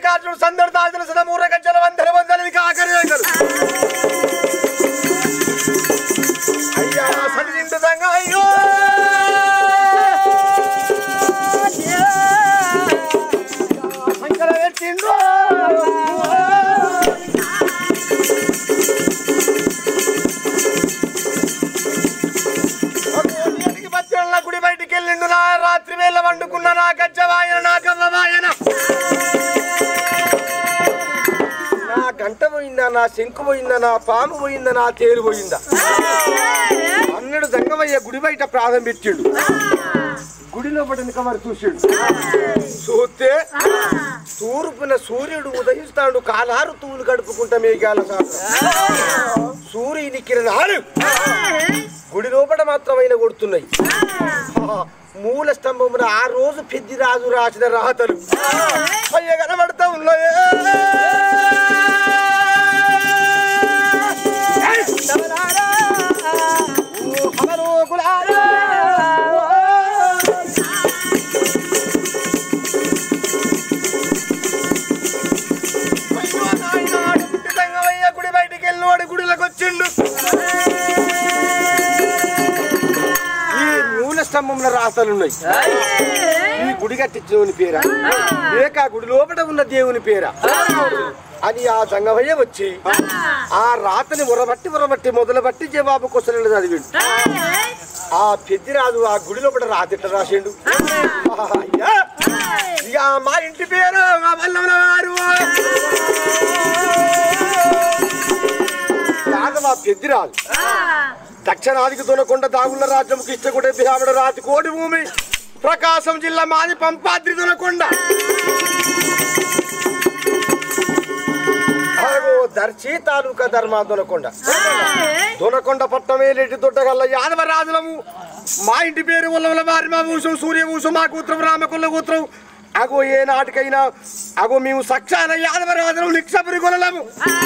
మల్లికార్జున సందడి దాచిన సదమూర గజ్జల వందల వందలది కాకరి వేగలు అయ్యా సన్నిండు సంగ అయ్యో శంకర పెట్టిండు నీటికి పచ్చళ్ళ గుడి బయటికి వెళ్ళిండు నా రాత్రి వేళ వండుకున్న నా గజ్జవాయన నా కవ్వవాయన నా గంట పోయిందా నా శంకు పోయిందా నా పాము పోయిందా నా తేరు పోయిందా అన్నడు జంగమయ్య గుడి బయట ప్రాణం పెట్టిండు గుడిలో పడిన మరి చూసిండు చూస్తే తూర్పున సూర్యుడు ఉదయిస్తాడు కాలారు తూలు గడుపుకుంటా మేఘాల సాగరం. సూర్యుని కిరణాలు గుడి లోపల మాత్రమైన కొడుతున్నాయి ఆ, మూల స్తంభమున ఆ రోజు పెద్దిరాజు రాసిన రాతలు అయ్య కనబడతా ఉన్నాయి శబలారా, ఓ హమలోకులారా, ఓ. అయ్యో నాయనా, అడుగుంటి సంగమయ్య గుడి బయటికి వెళ్ళినవాడు గుడిలోకి వచ్చిండు ఈ మూల స్తంభంలో రాతలున్నాయి ఈ గుడి కట్టించిన పేరా లేక ఆ గుడి లోపల ఉన్న దేవుని పేరా అని ఆ సంగమయ్య వచ్చి ఆ రాతని ఉరబట్టి ఉరబట్టి మొదలుబట్టి జవాబు క్వశ్చన్లు చదివిండు ఆ పెద్దిరాజు ఆ గుడి లోపల రాత ఎట్లా రాసిండు అయ్యా ఇక మా ఇంటి పేరు మా వల్లముల వారు యాదవ పెద్దిరాజు దక్షిణాదికి దొనకొండ దాగుళ్ళ రాజ్యముకి ఇష్టకొడే బిహామడ రాతి కోడి భూమి ప్రకాశం జిల్లా మాది పంపాద్రి దొనకొండ అగో దర్శి తాలూకా ధర్మా దొనకొండ దొనకొండ పట్టమే లేటి దొడ్డగల్ల యాదవ రాజులము మా ఇంటి పేరు ఉల్లవల వారి మా ఊసం సూర్య ఊసం మా కూత్రం రామకుల్ల కూత్రం అగో ఏ నాటికైనా అగో మేము సక్షాన యాదవ రాజులం నిక్షపురి కొనలము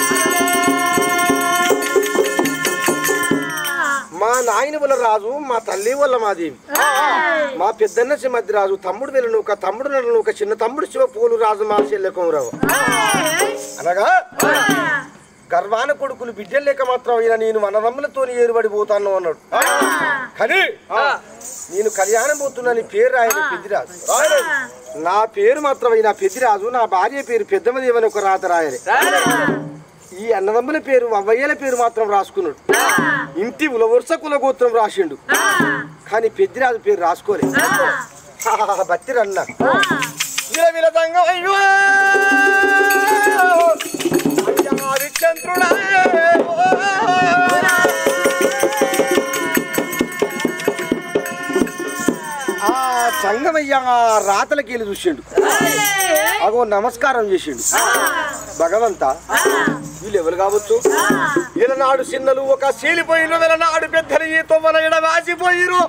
మా నాయన వల్ల రాజు మా తల్లి వల్ల మాదేవి మా పెద్దన్న సింహద్రి రాజు తమ్ముడు వెళ్ళ నూక తమ్ముడు నెల నూక చిన్న తమ్ముడు శివ పూలు రాజు మా చెల్లెకరావు అనగా గర్వాన కొడుకులు బిడ్డలు లేక మాత్రం అయినా నేను వనరమ్మలతో ఏరుబడిపోతాను అన్నాడు కానీ నేను కళ్యాణం పోతున్నాను పేరు రాయని పెద్దిరాజు నా పేరు మాత్రమైనా పెద్దిరాజు నా భార్య పేరు పెద్దమదేవని ఒక రాత రాయలే ఈ అన్నదమ్ముల పేరు అవ్వయ్యల పేరు మాత్రం రాసుకున్నాడు ఇంటి ఉలవరుస కులగోత్రం రాసిండు కానీ పెద్దిరాజు పేరు రాసుకోలే బత్తిరన్న విల సంగం అయ్యో అయ్యా హరిశ్చంద్రుడా ఆ సంగమయ్య ఆ రాతలకి వెళ్ళి చూసిండు అగో నమస్కారం చేసిండు భగవంత వీళ్ళు ఎవరు కావచ్చు నాడు చిన్నలు ఒక సీలిపోయిన నాడు పెద్దలు ఈ తొమ్మల ఎడ వాసిపోయిరు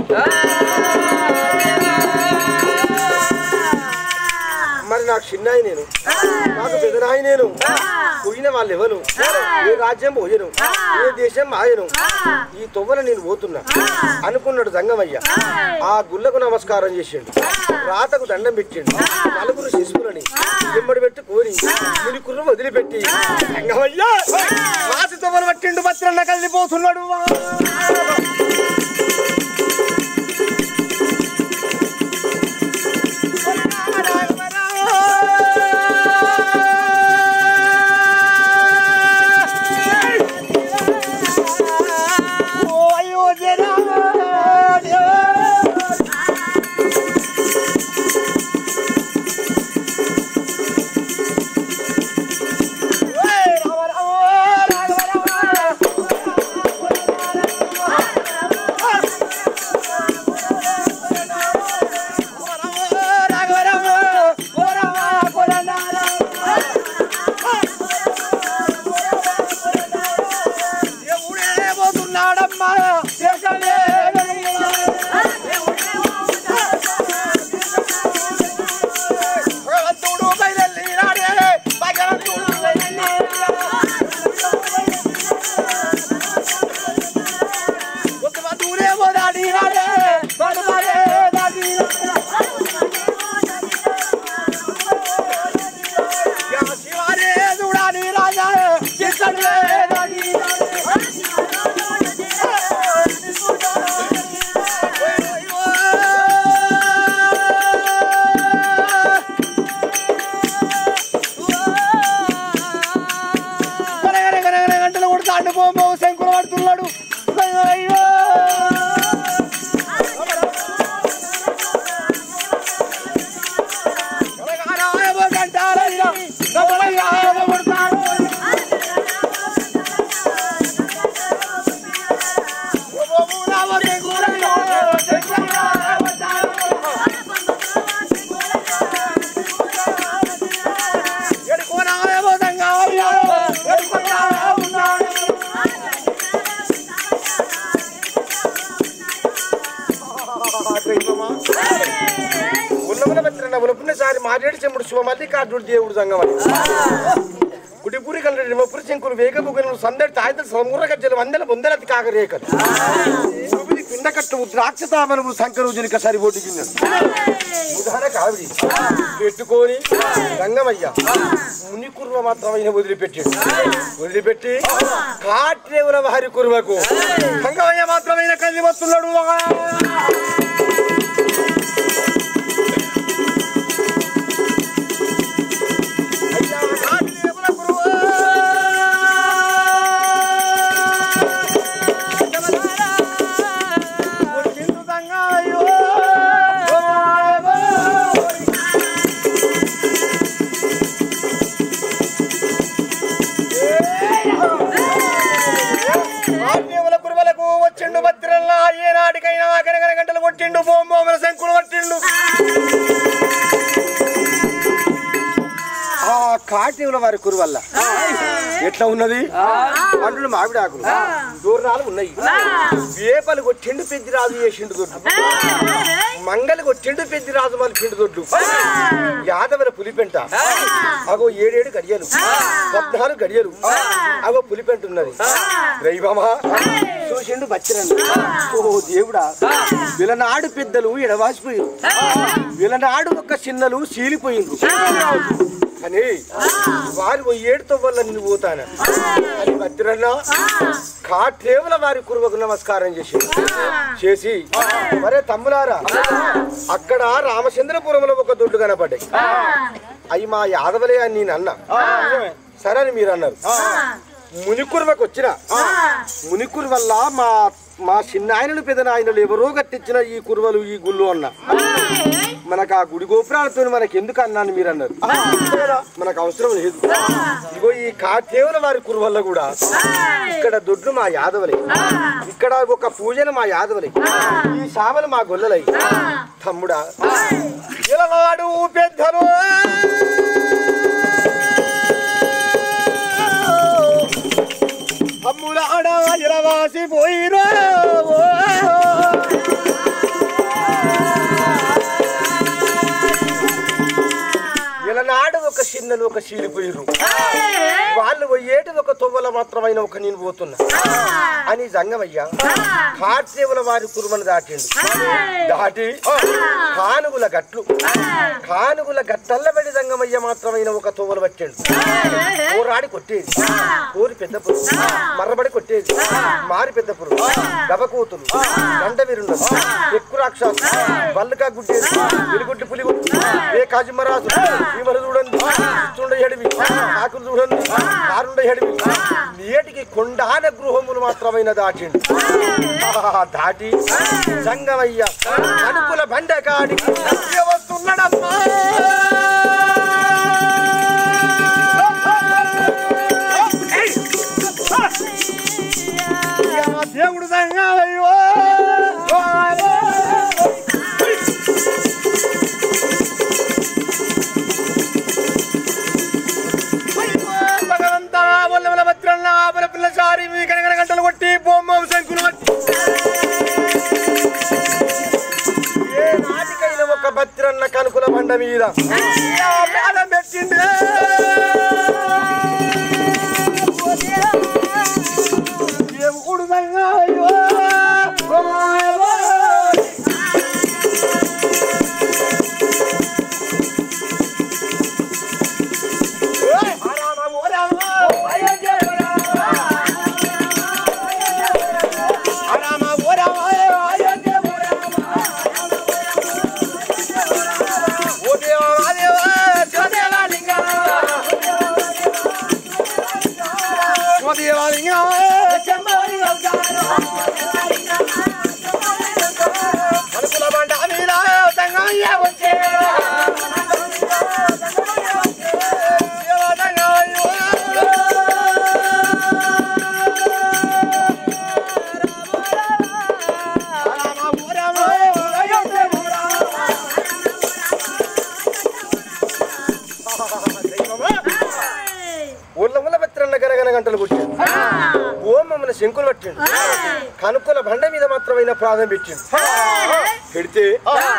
మరి నాకు చిన్నాయి నేను నాకు పెదనాయి నేను పోయిన వాళ్ళు ఎవరు ఏ రాజ్యం పోయను ఏ దేశం మాయను ఈ తొవ్వల నేను పోతున్నా అనుకున్నాడు జంగమయ్య ఆ గుళ్ళకు నమస్కారం చేసిండు రాతకు దండం పెట్టిండు నలుగురు శిశువులని ఎమ్మడి పెట్టి కోరి మునికుర్రు వదిలిపెట్టి జంగమయ్య రాతి తొవ్వలు పట్టిండు భద్రన్న కలిపోతున్నాడు మునపున్నసారి మారేడు చెమ్ముడు శివమల్లికార్జుడు దేవుడు సంగమని కుటిపూరి కల్ల నిమ్మపురి శంకులు వేగముగను సందడి తాయిత సముర గజ్జలు వందల వందలతి కాకరేకలు భూమిది పిండకట్టు ద్రాక్ష తామరము సంకరు జనిక సరిపోటు గిన్నెలు ఉదాహరణ కావిడి పెట్టుకొని రంగమయ్య ముని కుర్వ మాత్రమైన వదిలిపెట్టాడు వదిలిపెట్టి కాట్రేవుల వారి కుర్వకు రంగమయ్య మాత్రమైన కదిలి వస్తున్నాడు అయ్యా కాట్రేవుల కురువ వచ్చిండు రంగమయ్యో ఆజ్ఞముల కురువలకు వచ్చిండు భద్రల్లా ఏ నాటికైనా గనగన గంటలు కొట్టిండు బొమ్మల శంకులు కొట్టిండు ఆ కాటివుల వారి కురువల్ల ఎట్లా ఉన్నది పండ్లు మామిడాకులు దూరాలు ఉన్నాయి వేపలు కొట్టిండు పెద్దిరాజు చేసిండు దొడ్డు మంగలి కొట్టిండు పెద్దిరాజు మలిపిండు దొడ్డు యాదవుల పులిపెంట అగో ఏడేడు గడియలు పద్నాలుగు గడియలు అగో పులిపెంట ఉన్నది దైవమా చూసిండు బచ్చిరండి ఓ దేవుడా విలనాడు పెద్దలు ఎడవాసిపోయారు విలనాడు ఒక చిన్నలు సీలిపోయింది అని వారి ఓ ఏడుతో వల్ల నిన్ను పోతాను అని భద్రన్న కాట్రేవుల వారి కురువకు నమస్కారం చేసి చేసి మరే తమ్ములారా అక్కడ రామచంద్రపురంలో ఒక దొడ్డు కనపడ్డాయి అవి మా యాదవలే అని నేను అన్నా సరే అని మీరు అన్నారు మునికుర్వకు వచ్చిన మునికుర్ వల్ల మా మా చిన్న ఆయనలు పెద్ద ఆయనలు ఎవరో కట్టించిన ఈ కుర్వలు ఈ గుళ్ళు అన్న మనకు ఆ గుడి గోపురాలతో మనకి ఎందుకు అన్నాను మీరు అన్నారు మనకు అవసరం లేదు ఇగో ఈ కాకేవుల వారి కురువల్ల కూడా ఇక్కడ దొడ్లు మా యాదవలే ఇక్కడ ఒక పూజలు మా యాదవలే ఈ సామలు మా గొల్లలై తమ్ముడా ఇలవాడు పెద్దలు తమ్ముడాడ ఇరవాసి పోయిరో ఇలనాడు ఒక చిన్నలు ఒక చీలిపోయిరు వాళ్ళు పోయేటి ఒక తొవ్వల మాత్రమైన ఒక నేను పోతున్నా అని జంగమయ్య కార్తీవుల వారి కురుమను దాటిండు దాటి కానుగుల గట్లు కానుగుల గట్టల్ల పడి జంగమయ్య మాత్రమైన ఒక తొవ్వలు పట్టాడు పోరాడి కొట్టేది కోరి పెద్ద పురుగు మర్రబడి కొట్టేది మారి పెద్ద పురుగు గబకూతులు గండ విరుండు ఎక్కువ రాక్షసు బల్లుగా గుడ్డేది వెలుగుడ్డి పులిగుడ్డు ఏ కాజిమ్మరాజు భీమలు చూడండి చుండ ఎడివి ఆకులు చూడండి కారుండ ఎడివి నేటికి కొండాన గృహములు మాత్రమైన దాటిండు ఆ దాటి సంగమయ్య అనుకుల బండకాడికి వస్తున్నాడమ్మా దేవుడు సంగమయ్యో భగవంతా వల్లవల భద్రన్న ఆపల పిల్లసారి మీ కనగన గంటలు కొట్టి బొమ్మ శంకులు కొట్టి ఏ నాటికైన ఒక భద్రన్న కనుకుల బండ మీద ఆ మేళం పెట్టిండే దేవుడు సంగమయ్యో ఊళ్ళ ముళ్ళ పత్రన్న గనగన గంటలు కొట్టాడు ఓమమ్మల శంకులు పట్టిండు కనుక్కుల బండ మీద మాత్రమైన ప్రాణం పెట్టిండు పెడితే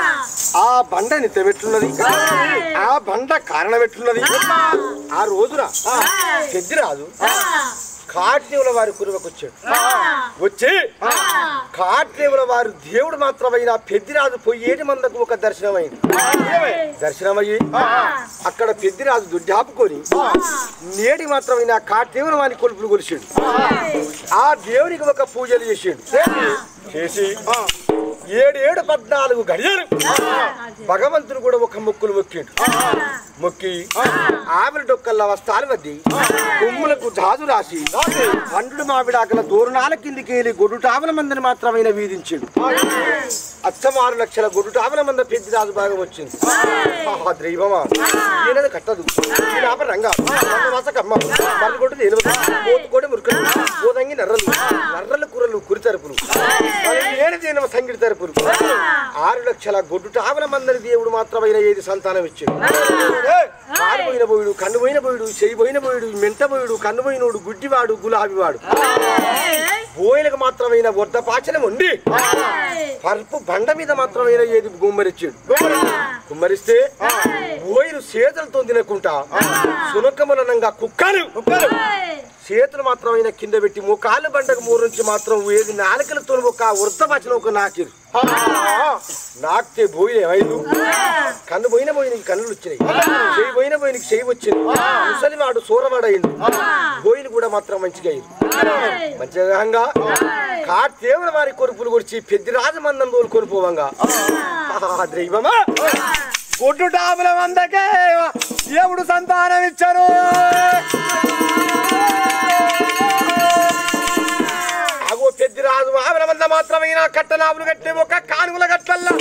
ఆ బండ నిత్యం ఎట్లున్నది ఆ బండ కారణం ఎట్లున్నది ఆ రోజున పెద్దిరాజు కాట్దేవుల వారి కురువకు వచ్చాడు వచ్చి కాట్దేవుల వారు దేవుడు మాత్రమైన పెద్దిరాజు పొయ్యేటి మందకు ఒక దర్శనమైంది దర్శనమయ్యి అక్కడ పెద్దిరాజు దుడ్డాపుకొని నేడి మాత్రమైన కాట్దేవుల వారి కొలుపులు కొలిచాడు ఆ దేవునికి ఒక పూజలు చేసాడు చేసి ఏడు ఏడు పద్నాలుగు గడియాలు భగవంతుడు కూడా ఒక మొక్కులు మొక్కిండు మొక్కి ఆవిరి డొక్కల్ల వస్తాలు వద్ది కొమ్ములకు జాజు రాసి పండు మామిడాకల దూరణాల కిందికి వెళ్ళి గొడ్డుటావుల మందిని మాత్రమైన వీధించిండు అచ్చమారు లక్షల గొడ్డుటావుల మంది పెద్ద రాజు భాగం వచ్చింది ఆహా, దైవమా ఈయనది కట్టదు ఈయన ఆప రంగా మాసకమ్మ మర్రగొడ్డు నిలవదు పోతుకోడి మురుకలు పోదంగి నర్రలు నర్రలు కూరలు కురి తరపులు ఏడు దేనవ సంగిడి తరపులు ఆరు లక్షల గొడ్డు టావల మందని దేవుడు మాత్రమైన ఏది సంతానం ఇచ్చాడు కాలు పోయిన పోయిడు కన్ను పోయిన పోయిడు చెయ్యి పోయిన పోయిడు మెంట పోయిడు కన్ను పోయినోడు గుడ్డివాడు గులాబీవాడు బోయలకు మాత్రమైన వద్ద పాచనం ఉండి పరుపు బండ మీద మాత్రమైన ఏది గుమ్మరిచ్చాడు గుమ్మరిస్తే బోయిలు చేతులతో తినకుండా సునకములనంగా కుక్కలు చేతులు మాత్రమైన కింద పెట్టి ముఖాలు బండకు మూడు నుంచి మాత్రం ఏది నాలుకలతో ఒక వృద్ధ పచ్చన ఒక నాకిరు నాకితే బోయిలే ఐదు కన్ను పోయిన పోయినకి కన్నులు వచ్చినాయి చెయ్యి పోయిన పోయినకి చెయ్యి వచ్చింది ముసలివాడు సూరవాడు అయింది బోయిలు కూడా మాత్రం మంచిగా అయింది మంచిగా కాటేవుల వారి కొరుపులు గురించి పెద్ద రాజమందం తోలు కొనుపోవంగా దైవమా గుడ్డు టాపుల మందకే దేవుడు సంతానం ఇచ్చారు అగో పెద్ద రాజు ఆవిడ మంద మాత్రమైన కట్టనావులు కట్టే ఒక కానుగుల గట్లల్లా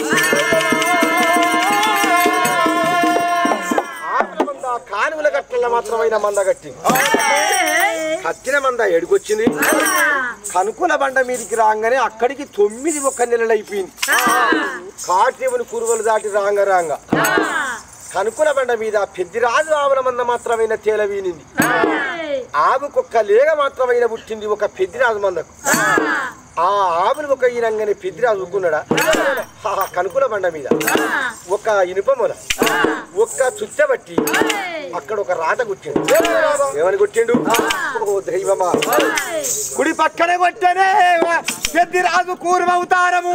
ఆవిడ మంద కానుగుల గట్లల్ల మాత్రమైన మంద కట్టి కట్టిన మంద ఎడుకొచ్చింది కనుకుల బండ మీదకి రాగానే అక్కడికి తొమ్మిది ఒక్క నెలలు అయిపోయింది కాటేవుని కురువలు దాటి రాంగ రాంగ కనుకుల బండ మీద పెద్దిరాజు ఆవుల మంద మాత్రమైన తేల వీనింది ఆవుకొక్క లేగ మాత్రమైన పుట్టింది ఒక పెద్దిరాజు మందకు ఆ ఆవులు ఒక ఈనంగానే పెద్దిరాజు ఊరుకున్నాడా ఆ కనుకుల బండ మీద ఒక ఇనుప మొల ఒక్క చుచ్చబట్టి అక్కడ ఒక రాత కొట్టిండు ఏమని కొట్టిండు ఓ దైవమా కుడి పక్కనే కొట్టనే పెద్దిరాజు కూర్మవుతారము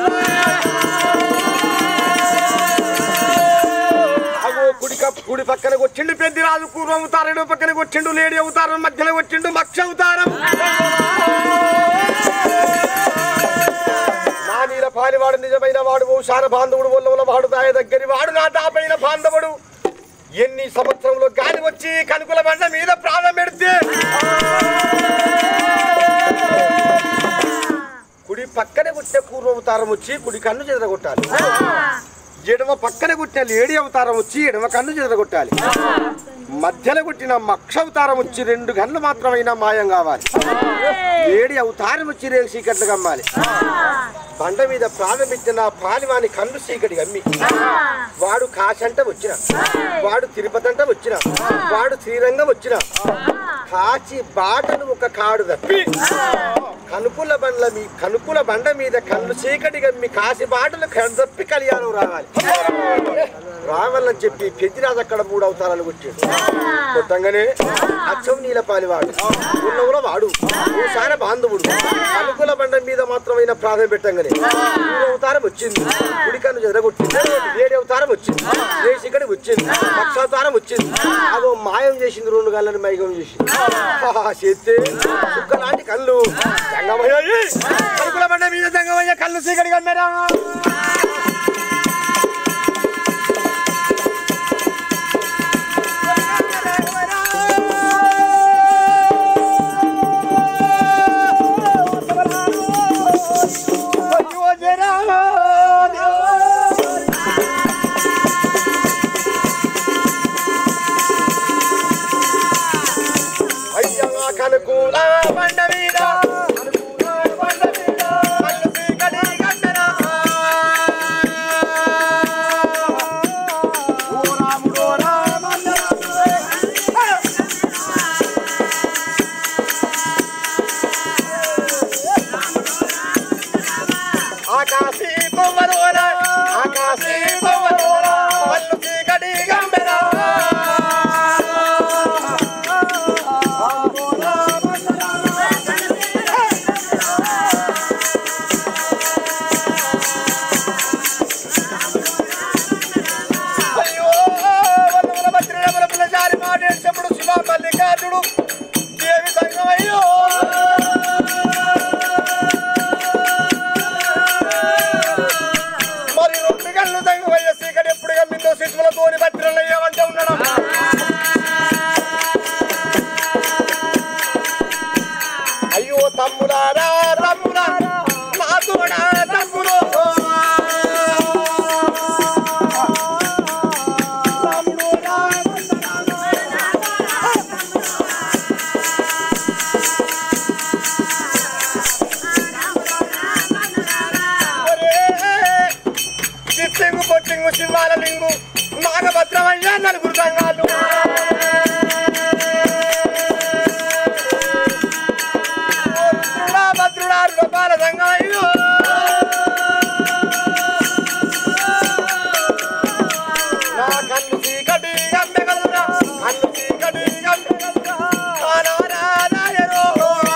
అగో కుడి కప్ కుడి పక్కన కొట్టిండు పెద్దిరాజు కూర్మ అవుతారు ఎడమ పక్కన కొట్టిండు లేడీ అవుతారు మధ్యలో కొట్టిండు మక్ష అవుతారం నా నీల పాలివాడు నిజమైన వాడు ఓషార బాంధవుడు వల్ల వాడు దాయ దగ్గరి వాడు నా దాపైన బాంధవుడు ఎన్ని సంవత్సరంలో గాలి వచ్చి కనుకుల బండ మీద ప్రాణం పెడితే కుడి పక్కనే కొట్టిన కూర్మ అవతారం వచ్చి కుడి కన్ను చెదరగొట్టాలి ఎడమ పక్కన కొట్టిన లేడీ అవతారం వచ్చి ఎడమ కన్ను చెదరగొట్టాలి మధ్యలో కొట్టిన మక్ష అవతారం వచ్చి రెండు గన్లు మాత్రమైనా మాయం కావాలి లేడీ అవతారం వచ్చి రేగు చీకట్లు కమ్మాలి బండ మీద ప్రాణం పెట్టిన పాలివాని కన్ను చీకటి కమ్మి వాడు కాశంట వచ్చిన వాడు తిరుపతి అంట వచ్చిన వాడు శ్రీరంగం వచ్చిన కాచి బాటను ఒక కాడు తప్పి కనుకుల బండ్ల మీ కనుకుల బండ మీద కన్ను చీకటి గమ్మి కాసి బాటలు తప్పి కళ్యాణం రావాలి రావాలని చెప్పి పెద్దిరాజు అక్కడ మూడు అవతారాలు కొట్టాడు కొట్టంగానే అచ్చం నీలపాలి వాడు ఉన్నవుల వాడు ఊసాన బాంధవుడు కనుకుల బండ మీద మాత్రమైన ప్రాణం పెట్టంగానే మూడు అవతారం వచ్చింది గుడి కన్ను జరగొట్టింది ఏడు అవతారం వచ్చింది వేసి ఇక్కడ వచ్చింది లక్ష అవతారం వచ్చింది అదో మాయం చేసింది రెండు గళ్ళని మైగం చేసింది ఆహా, చేస్తే కుక్క లాంటి కళ్ళు జంగమయ్యాయి కనుకుల బండ మీద జంగమయ్య కళ్ళు చీకటి కమ్మారా అయ్యా కనుకూల బండ మీద కనుకూల బండ మీద కళ్ళు చీకటి కమ్మెరా. నేర్చప్పుడు శివ మల్లికార్జుడు ఏ విధంగా అయ్యో మరి రెండు గళ్ళు తంగ వయస్సు ఇక్కడ ఎప్పుడు గమ్మిందో శిశువుల తోని భద్రలు అయ్యామంటే ఉన్నాడు అయ్యో తమ్ముడారా తమ్ముడా నా తోడా తమ్ముడు చిట్టింగు పొట్టింగు సింహాల లింగు నాగభద్రమయ్య నలుగురు సంఘాలు ఓ రుద్రుడా భద్రుడా రుడపాల సంఘమయ్యో నా కన్ను చీకటి గమ్మెగలురా కన్ను చీకటి గమ్మెగలురా నారాయణో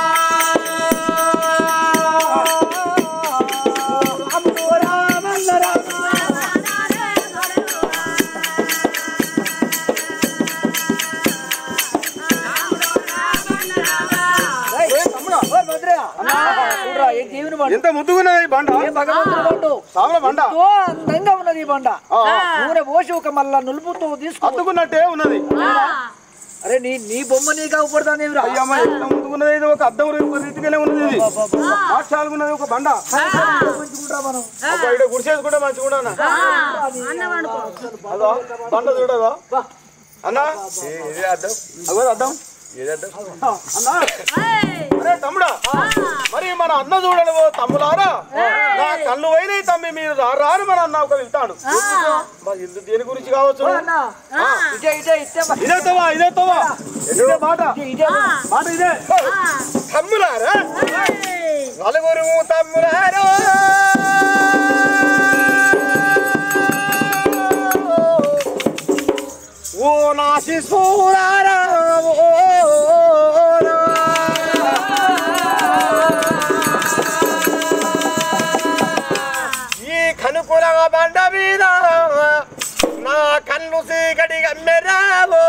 చూడరా ఏ దేవుని బండ ఎంత ముద్దుగున్నది ఈ బండ ఏ భగవంతుని బండు సామల బండ ఎంతో అందంగా ఉన్నది ఈ బండ ఆ, నూనె పోసి ఒక మళ్ళా నులుపుతో తీసుకో అద్దుకున్నట్టే ఉన్నది అరే నీ నీ బొమ్మ నీకు అవపడతాను ఏమిరా అయ్యమ్మ ఎంత ముందుకున్నది ఇది ఒక అద్దం రీతి- రీతిగానే ఉన్నది ఇది పాఠశాలకున్నది ఒక బండ మంచిగుంటా మనం అబ్బా, ఈడ గుడిసేసుకుంటే మంచిగా అదో బండ చూడదో అన్నా ఇదే అద్దం అగో అద్దం ఇదే అద్దం అన్నా అరే తమ్ముడా మరి మన అన్న చూడడు ఓ తమ్ములారా నా కళ్ళు పోయినాయి తమ్మి మీరు రా- రారు మన అన్న ఒక వెళ్తాడు మరి ఇందు దేని గురించి కావచ్చు అన్న ఇదే ఇదే ఇదే మరి. ఇదే తవా ఇదే తవా ఇదే మాట ఇదే, ఇదే మాట ఇదే తమ్ములారా నలుగురు తమ్ములారా ఓ నా శిశురారా ఓ ఈ కనుకుల బండ మీద నా కన్ను సీకటి గమ్మెరావో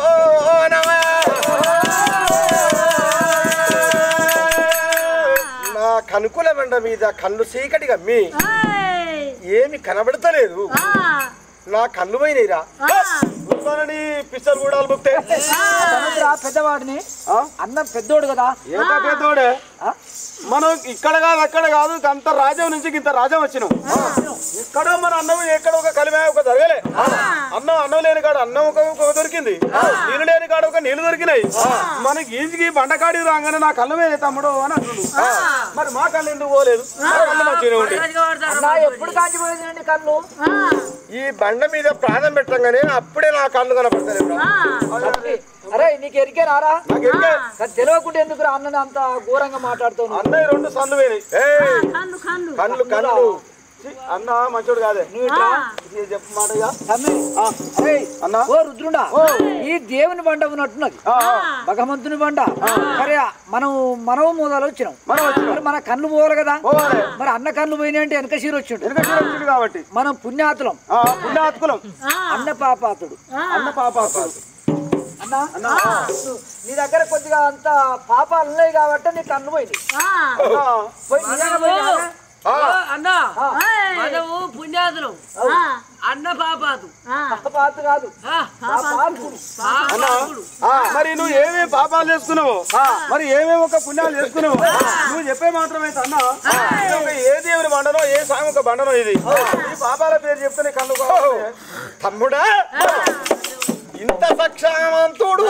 నా కనుకుల బండ మీద కన్ను సీకటి గమ్మి ఏమి కనబడతలేదు నా కన్ను పోయినరా పిచ్చర్ కూడా బుక్తే తనుకురా పెద్దవాడిని అన్న పెద్దోడు కదా ఏంటా పెద్దోడే ఆ? మనం ఇక్కడ కాదు అక్కడ కాదు అంత రాజ్యం నుంచి ఇంత రాజ్యం వచ్చినాం ఎక్కడ మన అన్నం ఎక్కడ ఒక కలిమే ఒక జరగలే అన్నం అన్నం లేని కాడ అన్నం ఒక ఒక దొరికింది నీళ్ళు లేని కాడ ఒక నీళ్లు దొరికినాయి మనకి ఈజీకి బండకాడి రాగానే నా కళ్ళ మీద తమ్ముడు అని అంటుడు మరి మా కళ్ళు ఎందుకు పోలేదు మా కళ్ళు మంచిగానే ఉండే అన్న ఎప్పుడు కాంచిపోయిందండి కళ్ళు ఈ బండ మీద ప్రాణం పెట్టంగానే అప్పుడే నా కళ్ళు కనపడతాయి అరే నీకు ఎరికే రారా నాకు ఎరికే. కానీ తెలియకుండా ఎందుకు రా అన్నని అంత ఘోరంగా మాట్లాడుతావు అన్నయ్య రెండు సన్ను పోయినాయి ఏయ్, కళ్ళు కళ్ళు ఛీ, అన్న మంచోడు కాదే నువ్వు ఇట్రా ఇది చెప్పు మాటగా తమ్మి అరే అన్న ఓ రుద్రుడా ఈ దేవుని బండ ఉన్నట్టున్నది ఆ, ఆ. భగవంతుని బండ సరే మనం మనం మూదాలు వచ్చినాం మనం వచ్చినాం. మరి మన కళ్ళు పోవాలి కదా పోవాలి. మరి అన్న కళ్ళు పోయినాయి అంటే వెనక సీరు వచ్చిండు వెనక చూడ వచ్చింది కాబట్టి మనం పుణ్యాతులం ఆ, పుణ్యాత్కులం అన్న పాపాతుడు అన్న పాపాత్కులం అన్న నీ దగ్గర కొద్దిగా అంత పాపాలు ఉన్నాయి కాబట్టి నీ కళ్ళు పోయింది పోయి నిజంగా పోయినాయా? ఆ, అన్నా ఆ, మనము పుణ్యాదులం అన్న పాపాదు పాపాతు కాదు ఆ, పాపాత్ముడు. అన్న ఆ, మరి నువ్వు ఏమేమి పాపాలు చేసుకున్నావు మరి ఏమేమి ఒక పుణ్యాలు చేసుకున్నావు నువ్వు చెప్పే మాత్రం అయితే అన్న ఇది ఒక ఏ దేవుని బండనో ఏ సామి ఒక బండనో ఇది ఈ పాపాల పేరు చెప్తే నీ కళ్ళు కావాలి. తమ్ముడా ఇంత సక్షమంతుడు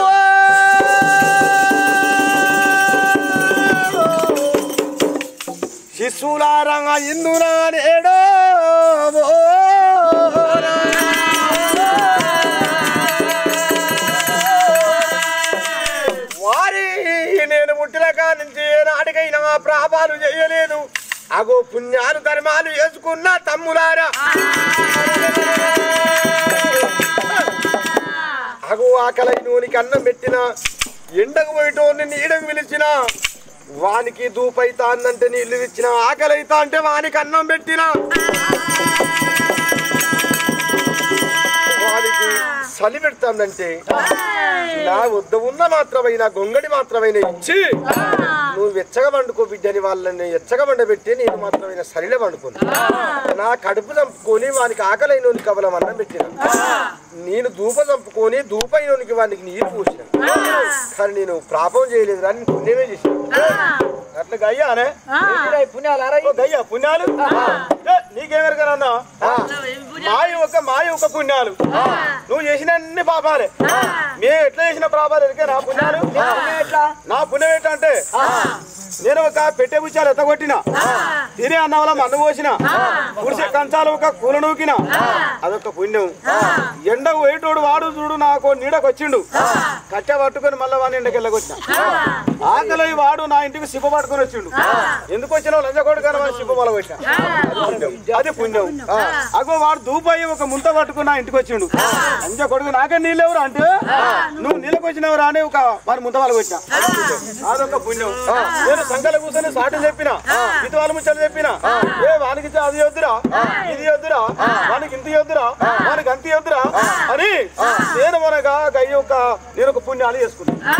శిశులారంగా ఇందునా నేడో వారి నేను పుట్టిన కాడి నుంచి ఏనాటికైనా ప్రాపాలు చేయలేదు అగో పుణ్యాలు ధర్మాలు చేసుకున్న తమ్ములారా అగో ఆకలై నూనికి అన్నం పెట్టిన ఎండకు పోయేటోని నీడకు పిలిచిన వానికి దూపైతా అన్నంటే నీళ్లు ఇచ్చిన ఆకలైతా అంటే వానికి అన్నం పెట్టిన వానికి చలి పెడుతుందంటే నా వద్ద ఉన్న మాత్రమైన గొంగడి మాత్రమైన ఇచ్చి నువ్వు వెచ్చగా వండుకో బిడ్డని వాళ్ళని ఎచ్చగా వండబెట్టి నేను మాత్రమైన సరిలో వండుకోను నా కడుపు చంపుకొని వానికి ఆకలైనోనికి కవలం అన్నం పెట్టిన నేను దూప చంపుకొని దూపైనోనికి వానికి నీరు పోసిన కానీ నేను ప్రాపం చేయలేదు అని పుణ్యమే చేసిన అట్లా గయ్యానే ఏంటిరా ఈ పుణ్యాలు అరా ఓ గయ్య పుణ్యాలు ఏ, నీకేమెరకనన్నా మాయ ఒక మాయ ఒక పుణ్యాలు నువ్వు చేసిన అన్ని పాపాలే మేము ఎట్లా చేసిన పాపాలు ఎరికే నా పుణ్యాలు పుణ్యం ఎట్లా నా పుణ్యం ఏంటంటే నేను ఒక పెట్టె బుచ్చాలు ఎత్తగొట్టిన తినే అన్నంలో మన్ను పోసిన కురిసే కంచాలు ఒక కూల నూకిన అదొక పుణ్యం ఎండ వేటోడు వాడు చూడు నాకు నీడకు వచ్చిండు కట్టె పట్టుకొని మళ్ళీ వాడిని ఎండకెళ్ళకొచ్చిన ఆకలి వాడు నా ఇంటికి సిప్ప పట్టుకొని వచ్చిండు ఎందుకు వచ్చినా లంచకోడు కానీ వాడు సిప్ప మొల వచ్చిన అది పుణ్యం అగో వాడు దూపాయి ఒక ముంత పట్టుకుని నా ఇంటికి వచ్చిండు లంచ కొడుకు నాకే నీళ్ళు ఎవరు అంటే నువ్వు నీళ్ళకి వచ్చినవరా అని ఒక వారి ముంత వాళ్ళకి వచ్చిన అదొక పుణ్యం నేను సంఘాల కూర్చొని సాటి చెప్పిన ఇది వాళ్ళ ముచ్చలు చెప్పిన ఏ వానికి ఇచ్చే అది వద్దురా ఇది వద్దురా వానికి ఇంత వద్దురా వానికి అంత వద్దురా అని నేను మనగా గయ్య ఒక నేను ఒక పుణ్యాలు చేసుకున్నా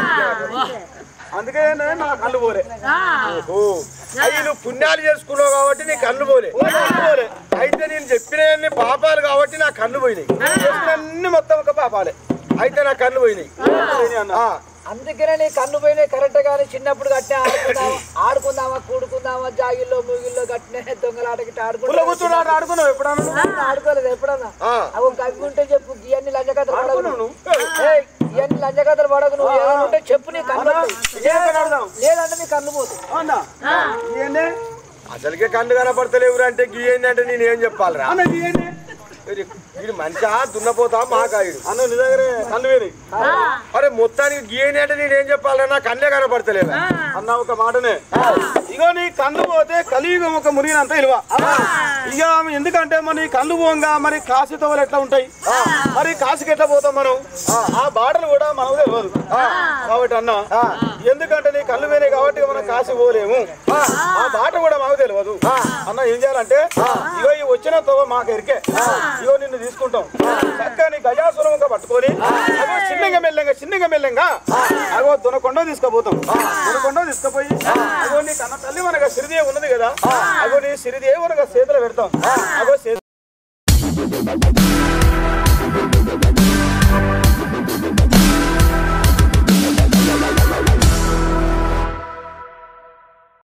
అందుకే నేను నా కళ్ళు పోలే ఓ అయ్యి నువ్వు పుణ్యాలు చేసుకున్నావు కాబట్టి నీ కళ్ళు పోలే పోలే అయితే నేను చెప్పిన పాపాలు కాబట్టి నా కళ్ళు పోయినాయి అన్ని మొత్తం ఒక పాపాలే అయితే నా కళ్ళు పోయినాయి ఆ, అందుకనే నీ కన్ను పోయినాయి కరెక్ట్ గానీ చిన్నప్పుడు కట్టిన ఆడుకుందామా ఆడుకుందామా కూడుకుందామా జాగిల్లో మూగిల్లో కట్టిన దొంగలాటకి పుల్ల ఆడుకుంటా కూర్చున్నాడు ఆడుకున్నావు ఎప్పుడన్నా ఆడుకోలేదు ఎప్పుడన్నా ఆ. అవి కవి ఉంటే చెప్పు ఇవన్నీ లంచకథలు పడకు ఆడుకున్నావు నువ్వు. నువ్వు ఏయ్, ఇవన్నీ లంచకథలు పడకు నువ్వు ఏమైనా ఉంటే చెప్పు నీ కన్ను పోతాయి. ఇదే ఆడదాం లేదంటే నీ కన్ను పోతుంది అవునా ఇవన్నీ అసలుకే కళ్ళు కనపడతలేవురా అంటే గీ ఏంటంటే నేను ఏం చెప్పాలిరా అన్న ఇవన్నీ వీడు మంచిగా దున్నపోతా మహాకాయుడు అన్న నీ దగ్గరే కళ్ళు వేరి అరే మొత్తానికి గీ ఏంటంటే నేను ఏం చెప్పాలిరా నా కళ్ళే కనపడతలేవా అన్న ఒక మాటనే ఇగో నీ కళ్ళు పోతే కలియుగం ఒక మురిగినంత ఇలువ ఇక ఎందుకంటే మన ఈ కళ్ళు పోంగా మరి కాశీ తోవలు ఎట్లా ఉంటాయి మరి కాశీకి ఎట్లా పోతాం మనం ఆ బాటలు కూడా మనకు తెలియదు కాబట్టి అన్న ఎందుకంటే నీ కళ్ళు వేరే కాబట్టి మనం కాశీ పోలేము ఆ బాట కూడా మాకు తెలియదు అన్న ఏం చేయాలంటే ఇగో ఈ వచ్చిన తోవ మాకు ఎరికే ఇగో నిన్ను తీసుకుంటాం చక్కగా నీ గజాసురంగా పట్టుకొని అగో చిన్నగా మెల్లగా చిన్నగా మెల్లగా అగో దునకొండ తీసుకుపోతాం దునకొండ తీసుకుపోయి అగో నీ కన్న తల్లి మనగా సిరిదేవి ఉన్నది కదా అగో నీ సిరిదేవి మనగా చేతిలో పెడతాం అగో చేతి